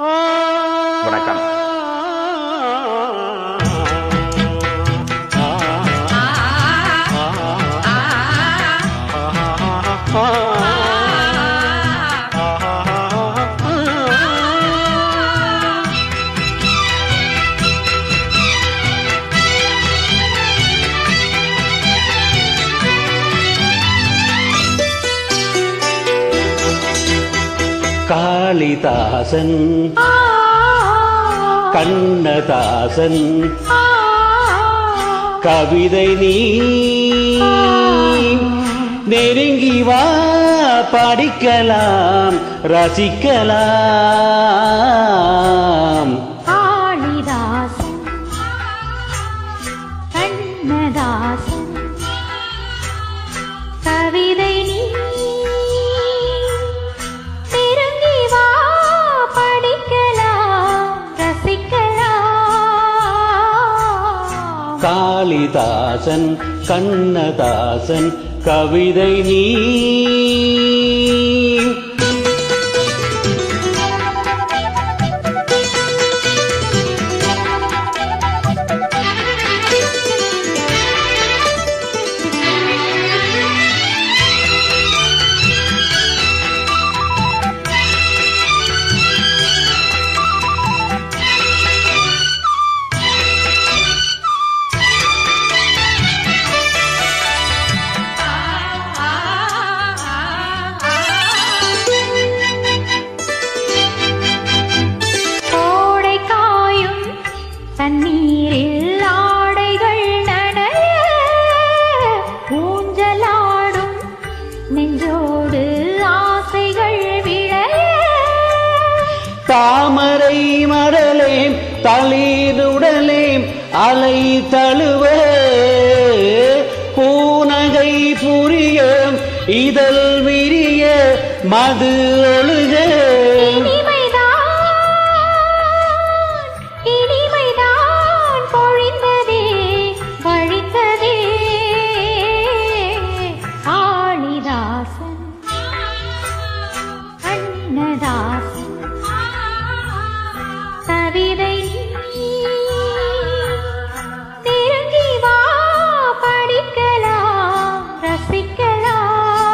வணக்கம் காளிதாசன் கண்ணதாசன் கவிதை நீ நெருங்கி வா படிக்கலாம் ரசிக்கலாம் காளிதாசன் கண்ணதாசன் கவிதை நீ நெருங்கி வா படிக்கலாம் ரசிக்கலாம் காளிதாசன் கண்ணதாசன் கவிதை நீ கோடை காயும் தண்ணீரில் ஆடைகள் நனைய ஊஞ்சலாடும் நெஞ்சோடு ஆசைகள் விளைய தாமரை மரலேம் தளிருடலேம் அலை தழுவ பூனகை புரிய இதழ் விரிய மது ஒழுக இனிமைதான் இனிமைதான் பொழிந்ததே வழித்ததே காளிதாசன் கண்ணதாசன் கவிதை நீ நெருங்கி வா படிக்கலாம் ரசிக்கலாம்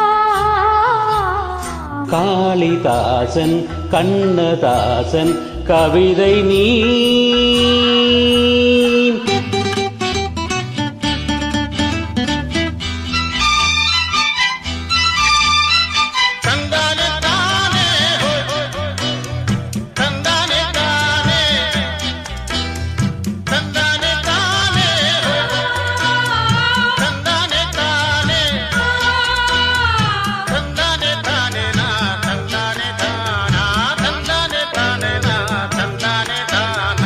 காளிதாசன் கண்ணதாசன் கவிதை நீ ತಂದಾನೆ ತಾನೆ ತಂದಾನೆ ತಾನೆ ತಂದಾನೆ ತಾನೆ ತಂದಾನೆ ತಾನೆ ತಂದಾನೆ ತಾನೆ ನಾ ತಂದಾನೆ ತಾನ ತಂದಾನೆ ತಾನೆ ನಾ ತಂದಾನೆ ತಾನ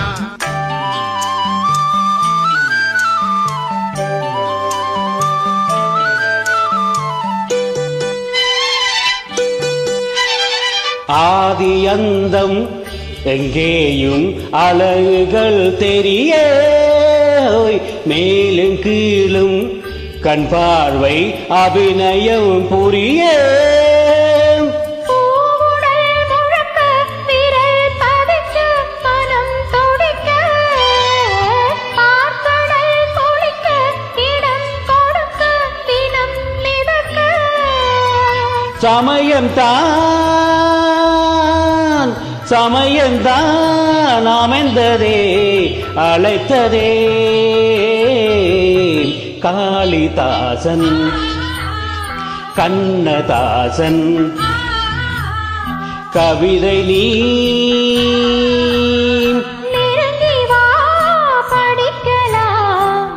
ஆதி அந்தம் எங்கேயும் அழகுகள் தெரிய ஓய், மேலும் கீழும் கண் பார்வை அபிநயம் புரிய பூவுடல் முழக்க விரல் பதிக்க மனம் துடிக்க பார்க்கடல் குளிக்க இடம் கொடுக்க தினம் மிதக்க சமயம்தான் சமயம்தான் அமைந்ததே அழைத்ததே காளிதாசன் கண்ணதாசன் கவிதை நீ நெருங்கி வா படிக்கலாம்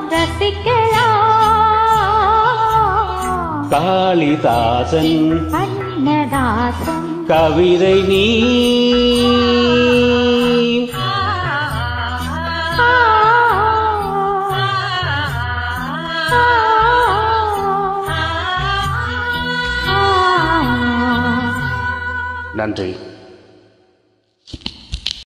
ரசிக்கலாம் காளிதாசன் கண்ணதாசன் கவிதை நீ நன்றி